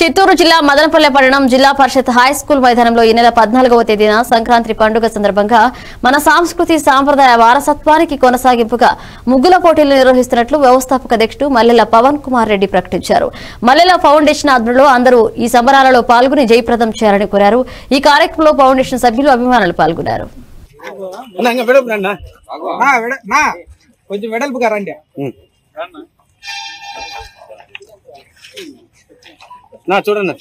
చిత్తూరు జిల్లా మదనపల్లె పట్టణం జిల్లా పరిషత్ హై స్కూల్ మైదానంలో ఈ నెల పద్నాలుగవ తేదీన సంక్రాంతి పండుగ సందర్భంగా మన సాంస్కృతి సాంప్రదాయ వారసత్వానికి కొనసాగింపుగా ముగ్గుల పోటీలు నిర్వహిస్తున్నట్లు వ్యవస్థాపక అధ్యక్షుడు మల్లెల పవన్ కుమార్ రెడ్డి ప్రకటించారు మల్లెల ఫౌండేషన్ ఆధ్వర్యంలో అందరూ ఈ సంబరాలలో పాల్గొని జయప్రదం చేయాలని కోరారు ఈ కార్యక్రమంలో ఫౌండేషన్ సభ్యులు అభిమానులు పాల్గొన్నారు అన్న ఇంకా వెడల్పు రండి అన్న. నా వెడ నా కొంచెం వెడల్పుగా రండి నా చూడండి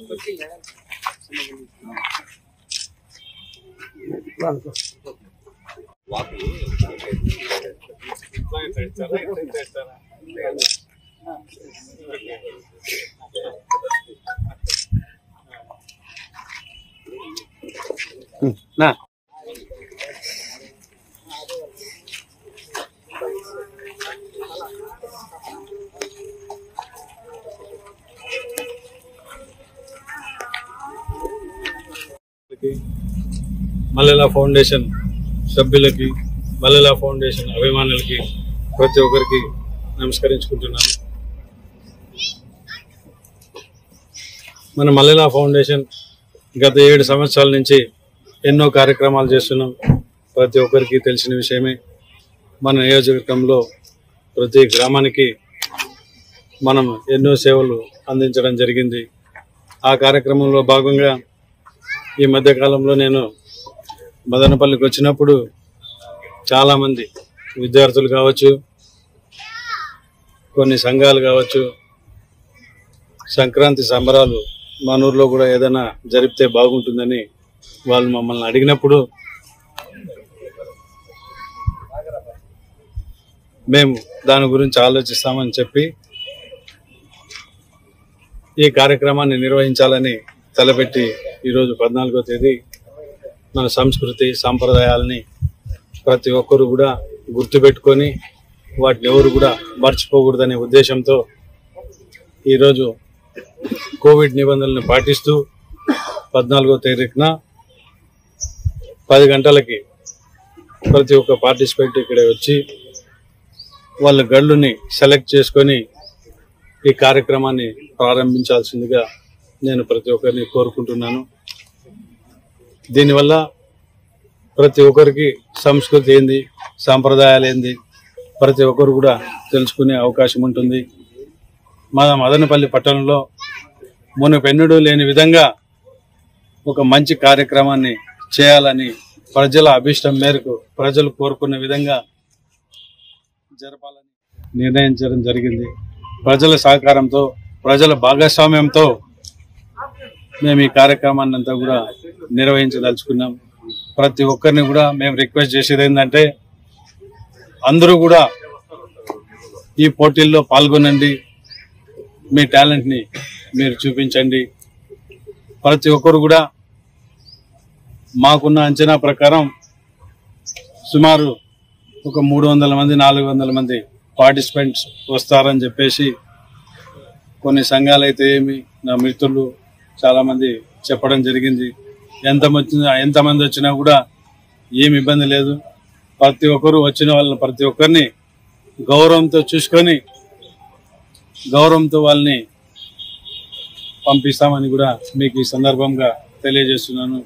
నా మల్లెల ఫౌండేషన్ సభ్యులకి మల్లెల ఫౌండేషన్ అభిమానులకి ప్రతి ఒక్కరికి నమస్కరించుకుంటున్నాను మన మల్లెల ఫౌండేషన్ గత ఏడు సంవత్సరాల నుంచి ఎన్నో కార్యక్రమాలు చేస్తున్నాం ప్రతి ఒక్కరికి తెలిసిన విషయమే మన నియోజకవర్గంలో ప్రతి గ్రామానికి మనం ఎన్నో సేవలు అందించడం జరిగింది ఆ కార్యక్రమంలో భాగంగా ఈ మధ్య కాలంలో నేను మదనపల్లికి వచ్చినప్పుడు చాలామంది విద్యార్థులు కావచ్చు కొన్ని సంఘాలు కావచ్చు సంక్రాంతి సంబరాలు మన ఊర్లో కూడా ఏదైనా జరిపితే బాగుంటుందని వాళ్ళు మమ్మల్ని అడిగినప్పుడు మేము దాని గురించి ఆలోచిస్తామని చెప్పి ఈ కార్యక్రమాన్ని నిర్వహించాలని తలపెట్టి ఈరోజు పద్నాలుగో తేదీ మన సంస్కృతి సాంప్రదాయాలని ప్రతి ఒక్కరు కూడా గుర్తుపెట్టుకొని వాటిని ఎవరు కూడా మర్చిపోకూడదనే ఉద్దేశంతో ఈరోజు కోవిడ్ నిబంధనలను పాటిస్తూ పద్నాలుగో తారీఖున పది గంటలకి ప్రతి ఒక్క పార్టిసిపేట్ ఇక్కడ వచ్చి వాళ్ళ గళ్ళుని సెలెక్ట్ చేసుకొని ఈ కార్యక్రమాన్ని ప్రారంభించాల్సిందిగా నేను ప్రతి ఒక్కరిని కోరుకుంటున్నాను దీనివల్ల ప్రతి ఒక్కరికి సంస్కృతి ఏంది సాంప్రదాయాలు ఏంది ప్రతి ఒక్కరు కూడా తెలుసుకునే అవకాశం ఉంటుంది మన మదనపల్లి పట్టణంలో మునుపెన్నడూ లేని విధంగా ఒక మంచి కార్యక్రమాన్ని చేయాలని ప్రజల అభిష్టం మేరకు ప్రజలు కోరుకున్న విధంగా జరపాలని నిర్ణయించడం జరిగింది ప్రజల సహకారంతో ప్రజల భాగస్వామ్యంతో మేము ఈ కార్యక్రమాన్ని అంతా కూడా నిర్వహించదలుచుకున్నాం ప్రతి ఒక్కరిని కూడా మేము రిక్వెస్ట్ చేసేది ఏంటంటే అందరూ కూడా ఈ పోటీల్లో పాల్గొనండి మీ టాలెంట్ని మీరు చూపించండి ప్రతి ఒక్కరు కూడా మాకున్న అంచనా ప్రకారం సుమారు ఒక మూడు వందల మంది నాలుగు వందల మంది పార్టిసిపెంట్స్ వస్తారని చెప్పేసి కొన్ని సంఘాలు అయితే ఏమి నా మిత్రులు చాలా మంది చెప్పడం జరిగింది ఎంత వచ్చినా ఎంతమంది వచ్చినా కూడా ఏమి ఇబ్బంది లేదు ప్రతి ఒక్కరు వచ్చిన వాళ్ళని ప్రతి ఒక్కరిని గౌరవంతో చూసుకొని గౌరవంతో వాళ్ళని పంపిస్తామని కూడా మీకు ఈ సందర్భంగా తెలియజేస్తున్నాను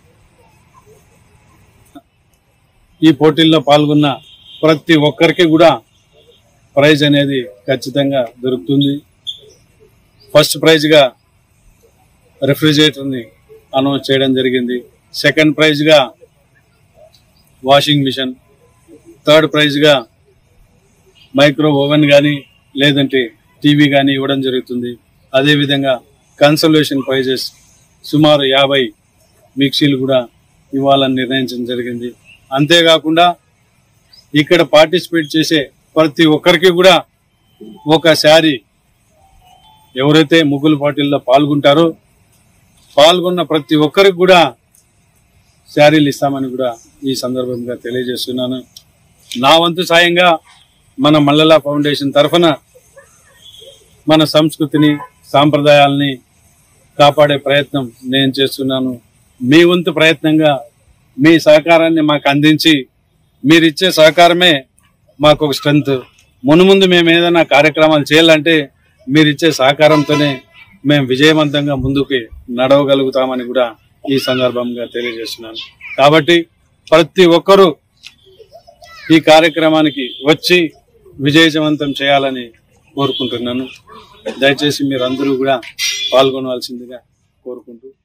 ఈ పోటీల్లో పాల్గొన్న ప్రతి ఒక్కరికి కూడా ప్రైజ్ అనేది ఖచ్చితంగా దొరుకుతుంది ఫస్ట్ ప్రైజ్గా రెఫ్రిజిరేటర్ని అనౌన్స్ చేయడం జరిగింది సెకండ్ ప్రైజ్గా వాషింగ్ మిషన్ థర్డ్ ప్రైజ్గా మైక్రో ఓవెన్ కానీ లేదంటే టీవీ కానీ ఇవ్వడం జరుగుతుంది అదేవిధంగా కన్సల్వేషన్ ప్రైజెస్ సుమారు యాభై మిక్సీలు కూడా ఇవ్వాలని నిర్ణయించడం జరిగింది అంతేకాకుండా ఇక్కడ పార్టిసిపేట్ చేసే ప్రతి ఒక్కరికి కూడా ఒక శారీ ఎవరైతే ముగ్గుల పోటీల్లో పాల్గొంటారో పాల్గొన్న ప్రతి ఒక్కరికి కూడా శారీలు ఇస్తామని కూడా ఈ సందర్భంగా తెలియజేస్తున్నాను నా వంతు సాయంగా మన మల్లెల ఫౌండేషన్ తరఫున మన సంస్కృతిని సాంప్రదాయాల్ని కాపాడే ప్రయత్నం నేను చేస్తున్నాను మీ వంతు ప్రయత్నంగా మీ సహకారాన్ని మాకు అందించి మీరిచ్చే సహకారమే మాకు ఒక స్ట్రెంత్ మును ముందు మేము ఏదైనా కార్యక్రమాలు చేయాలంటే మీరిచ్చే సహకారంతోనే మేము విజయవంతంగా ముందుకు నడవగలుగుతామని కూడా ఈ సందర్భంగా తెలియజేస్తున్నాను కాబట్టి ప్రతి ఒక్కరూ ఈ కార్యక్రమానికి వచ్చి విజయవంతం చేయాలని కోరుకుంటున్నాను దయచేసి మీరందరూ కూడా పాల్గొనవలసిందిగా కోరుకుంటూ